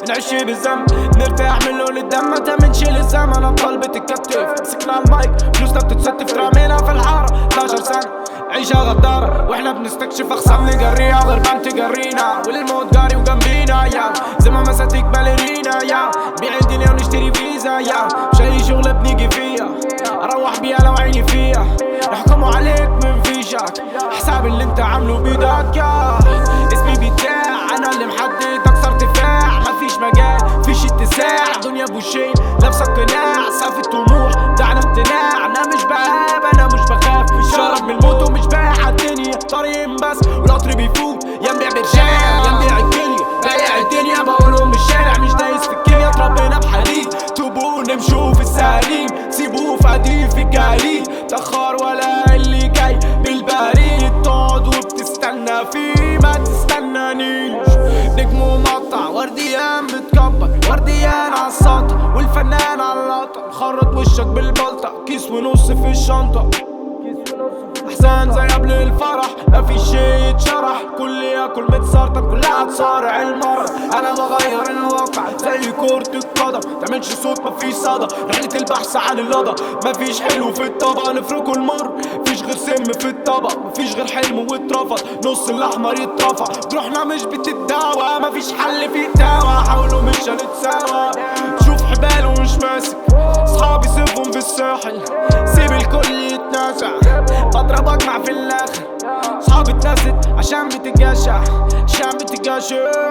نعيش بالذنب نرتاح من لون الدم ما تمنشيل الزمن ابطال بتتكتف مسكنا المايك فلوسنا بتتستف ترامينا في الحارة 12 سنة عيشة غدارة واحنا بنستكشف اخصام نجريها غير ما تجرينا والموت جاري وجنبينا يا زي ما مساتيك باليرينا يا بيع الدنيا ونشتري فيزا يا مش اي شغلة بنيجي فيها اروح بيها لو عيني فيها يحكموا عليك من فيشك حساب اللي انت عامله بايدك يا اسمي بيتاع انا اللي محدد اكثر ارتفاع مفيش مجال فيش اتساع دنيا بوشين لابسه قناع سقف الطموح دعنا امتناع انا مش بهاب انا مش بخاف شرب من الموت ومش بايع الدنيا طريق بس والقطر بيفوت يا نبيع برشام يا نبيع الكلية بايع الدنيا بقولهم من الشارع مش دايس في الكيميا اتربينا بحديد توبوا نمشوا في السليم سيبوه في قديم في الجليد تأخر ولا اللي جاي بالبريد تقعد وبتستنى فيه ما تستنانيش نجم ومقطع ورديان بتكبر ورديان على السطح والفنان على اللقطة خرط وشك بالبلطة كيس ونص في الشنطة احسن زي قبل الفرح مفيش شي يتشرح كل ياكل متسرطن كلها تصارع المرض انا بغير الواقع زي كرة القدم تعملش صوت مفيش صدى رحلة البحث عن اللضى مفيش حلو في الطبق نفركه المر مفيش غير سم في الطبق مفيش غير حلم واترفض نص الاحمر يترفع جروحنا مش بتتداوى مفيش حل في الدواء حاولوا مش هنتساوى شوف حبال ومش ماسك صحابي سيبهم في الساحل سيب الكل يتنازع بضرب اجمع في الاخر صحابي اتنست عشان بتجاشع عشان بتجاشع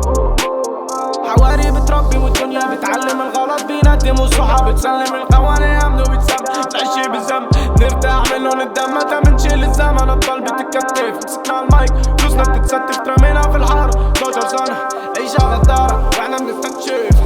حواري بتربي والدنيا بتعلم الغلط بيندم وصحاب بتسلم القوانين يامنوا بتسم تعيشي بالذنب نرتاح من لون الدم متى بنشيل الزمن ابطال بتتكتف مسكنا المايك فلوسنا بتتستف ترمينا في الحارة 12 سنة عيشة غدارة واحنا بنستكشف